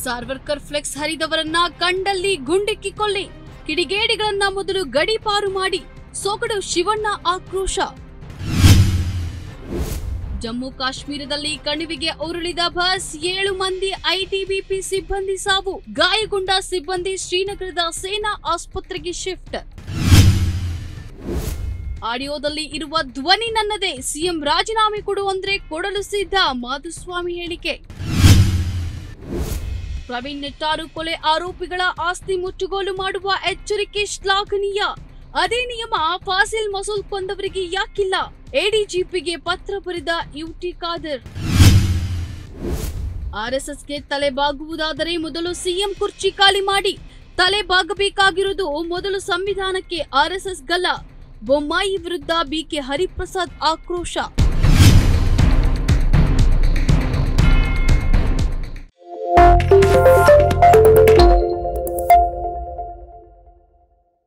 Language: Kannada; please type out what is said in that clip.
ಸಾರ್ವರ್ಕರ್ ಫ್ಲೆಕ್ಸ್ ಹರಿದವರನ್ನ ಕಂಡಲ್ಲಿ ಗುಂಡಿಕ್ಕಿ ಕೊಲ್ಲಿ ಕಿಡಿಗೇಡಿಗಳನ್ನ ಮೊದಲು ಗಡೀಪಾರು ಮಾಡಿ ಸೊಗಡು ಶಿವಣ್ಣ ಆಕ್ರೋಶ ಜಮ್ಮು ಕಾಶ್ಮೀರದಲ್ಲಿ ಕಣಿವೆಗೆ ಉರುಳಿದ ಬಸ್ ಏಳು ಮಂದಿ ಐಟಿಬಿಪಿ ಸಿಬ್ಬಂದಿ ಸಾವು ಗಾಯಗೊಂಡ ಸಿಬ್ಬಂದಿ ಶ್ರೀನಗರದ ಸೇನಾ ಆಸ್ಪತ್ರೆಗೆ ಶಿಫ್ಟ್ ಆಡಿಯೋದಲ್ಲಿ ಇರುವ ಧ್ವನಿ ನನ್ನದೇ ಸಿಎಂ ರಾಜೀನಾಮೆ ಕೊಡು ಅಂದ್ರೆ ಕೊಡಲು ಸಿದ್ಧ ಮಾಧುಸ್ವಾಮಿ ಹೇಳಿಕೆ ಪ್ರವೀಣ್ ನೆಟ್ಟಾರು ಕೊಲೆ ಆರೋಪಿಗಳ ಆಸ್ತಿ ಮುಚ್ಚುಗೋಲು ಮಾಡುವ ಎಚ್ಚರಿಕೆ ಶ್ಲಾಘನೀಯ ಅದೇ ನಿಯಮ ಫಾಸಿಲ್ ಮಸೂಲ್ ಕೊಂದವರಿಗೆ ಯಾಕಿಲ್ಲ ಎಡಿಜಿಪಿಗೆ ಪತ್ರ ಬರೆದ ಯುಟಿ ಖಾದರ್ ಆರ್ಎಸ್ಎಸ್ಗೆ ತಲೆ ಬಾಗುವುದಾದರೆ ಮೊದಲು ಸಿಎಂ ಕುರ್ಚಿ ಖಾಲಿ ಮಾಡಿ ತಲೆ ಬಾಗಬೇಕಾಗಿರುವುದು ಮೊದಲು ಸಂವಿಧಾನಕ್ಕೆ ಆರ್ಎಸ್ಎಸ್ ಗಲ್ಲ ಬೊಮ್ಮಾಯಿ ವಿರುದ್ಧ ಬಿಕೆ ಹರಿಪ್ರಸಾದ್ ಆಕ್ರೋಶ